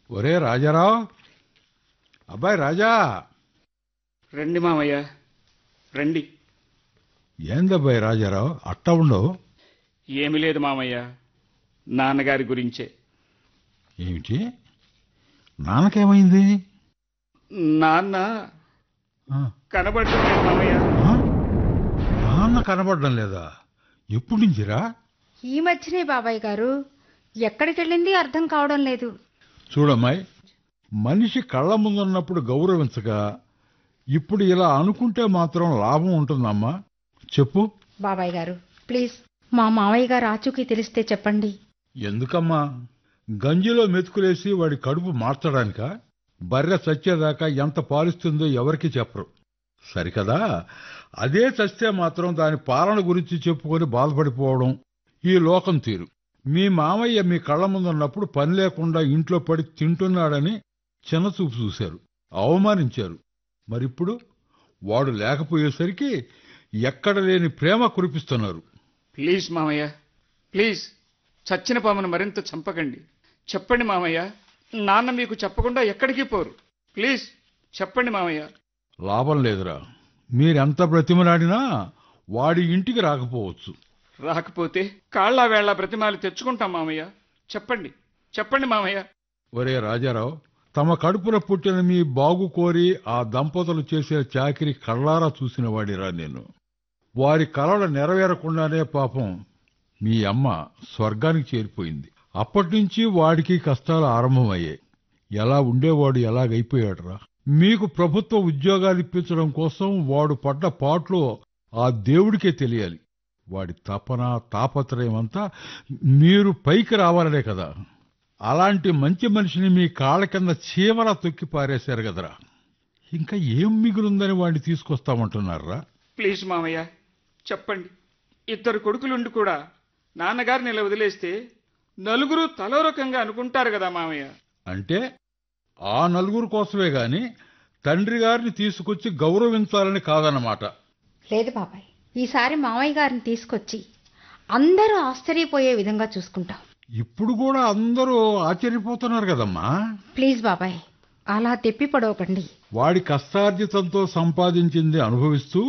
ఒరే రాజారావు అబ్బాయి రాజా రండి మామయ్య రండి ఏందబ్బాయి రాజారావు అట్ట ఉండవు ఏమి లేదు మామయ్య నాన్నగారి గురించే ఏమిటి నాన్నకేమైంది నాన్న ఆ, కనబడటం లేదు మామయ్య ఆ? నాన్న కనబడడం లేదా ఎప్పుడు నుంచిరా ఈ మధ్యనే బాబాయ్ గారు ఎక్కడికి వెళ్ళింది అర్థం కావడం లేదు చూడమ్మాయి మనిషి కళ్ళ ముందున్నప్పుడు గౌరవించక ఇప్పుడు ఇలా అనుకుంటే మాత్రం లాభం ఉంటుందమ్మా చెప్పు బాబాయ్ గారు ప్లీజ్ మా మావయ్య గారు ఆచూకీ తెలిస్తే చెప్పండి ఎందుకమ్మా గంజిలో మెతుకులేసి వాడి కడుపు మార్చడానిక బర్రె చచ్చేదాకా ఎంత పాలిస్తుందో ఎవరికి చెప్పరు సరికదా అదే చస్తే మాత్రం దాని పాలన గురించి చెప్పుకొని బాధపడిపోవడం ఈ లోకం తీరు మీ మామయ్య మీ కళ్ళ ముందున్నప్పుడు పని లేకుండా ఇంట్లో పడి తింటున్నాడని చిన్నచూపు చూశారు అవమానించారు మరిప్పుడు వాడు లేకపోయేసరికి ఎక్కడ లేని ప్రేమ కురిపిస్తున్నారు ప్లీజ్ మామయ్య ప్లీజ్ చచ్చిన పామును మరింత చంపకండి చెప్పండి మామయ్య నాన్న మీకు చెప్పకుండా ఎక్కడికి పోరు ప్లీజ్ చెప్పండి మామయ్య లాభం లేదురా మీరెంత బ్రతిమలాడినా వాడి ఇంటికి రాకపోవచ్చు రాకపోతే కాళ్ళ వేళ ప్రతిమాలు తెచ్చుకుంటాం మామయ్య చెప్పండి చెప్పండి మామయ్య ఒరే రాజారావు తమ కడుపున పుట్టిన మీ బాగు కోరి ఆ దంపతులు చేసే చాకిరి కళ్ళారా చూసిన వాడిరా నేను వారి కలలు నెరవేరకుండానే పాపం మీ అమ్మ స్వర్గానికి చేరిపోయింది అప్పటినుంచి వాడికి కష్టాలు ఆరంభమయ్యాయి ఎలా ఉండేవాడు ఎలాగైపోయాడురా మీకు ప్రభుత్వ ఉద్యోగాలు ఇప్పించడం కోసం వాడు పడ్డ పాటలు ఆ దేవుడికే తెలియాలి వాడి తపన తాపత్రయం అంతా మీరు పైకి రావాలనే కదా అలాంటి మంచి మనిషిని మీ కాళ్ళ కింద చీమలా తొక్కి పారేశారు కదరా ఇంకా ఏం మిగులుందని వాడిని తీసుకొస్తామంటున్నారా ప్లీజ్ మామయ్య చెప్పండి ఇద్దరు కొడుకులుండి కూడా నాన్నగారిని ఇలా వదిలేస్తే నలుగురు తలో రకంగా అనుకుంటారు కదా మామయ్య అంటే ఆ నలుగురు కోసమే గాని తండ్రి గారిని తీసుకొచ్చి గౌరవించాలని కాదన్నమాట లేదు బాబాయ్ ఈసారి మావయ్య గారిని తీసుకొచ్చి అందరూ ఆశ్చర్యపోయే విధంగా చూసుకుంటాం ఇప్పుడు కూడా అందరూ ఆశ్చర్యపోతున్నారు కదమ్మా ప్లీజ్ బాబాయ్ అలా తెప్పి పడవకండి వాడి కష్టార్జితంతో సంపాదించింది అనుభవిస్తూ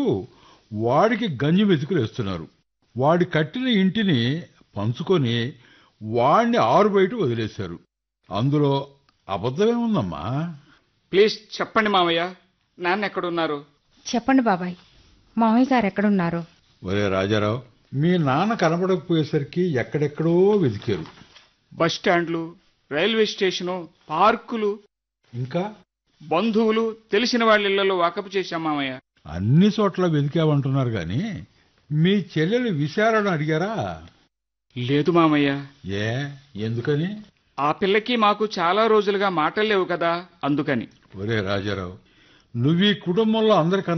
వాడికి గంజి వెతుకులేస్తున్నారు వాడి కట్టిన ఇంటిని పంచుకొని వాణ్ణి ఆరు బయట వదిలేశారు అందులో అబద్ధమేముందమ్మా ప్లీజ్ చెప్పండి మామయ్య నాన్న ఎక్కడున్నారు చెప్పండి బాబాయ్ మావయ్య గారు ఎక్కడున్నారు ఒరే రాజారావు మీ నాన్న కనబడకపోయేసరికి ఎక్కడెక్కడో వెతికారు బస్ స్టాండ్లు రైల్వే స్టేషను పార్కులు ఇంకా బంధువులు తెలిసిన వాళ్ళ ఇళ్లలో వాకపు చేశాం మామయ్య అన్ని చోట్ల వెతికామంటున్నారు గాని మీ చెల్లెలు విశారణ అడిగారా లేదు మామయ్య ఏ ఎందుకని ఆ పిల్లకి మాకు చాలా రోజులుగా మాటలు లేవు కదా అందుకని ఒరే రాజారావు నువ్వు ఈ కుటుంబంలో అందరికన్నా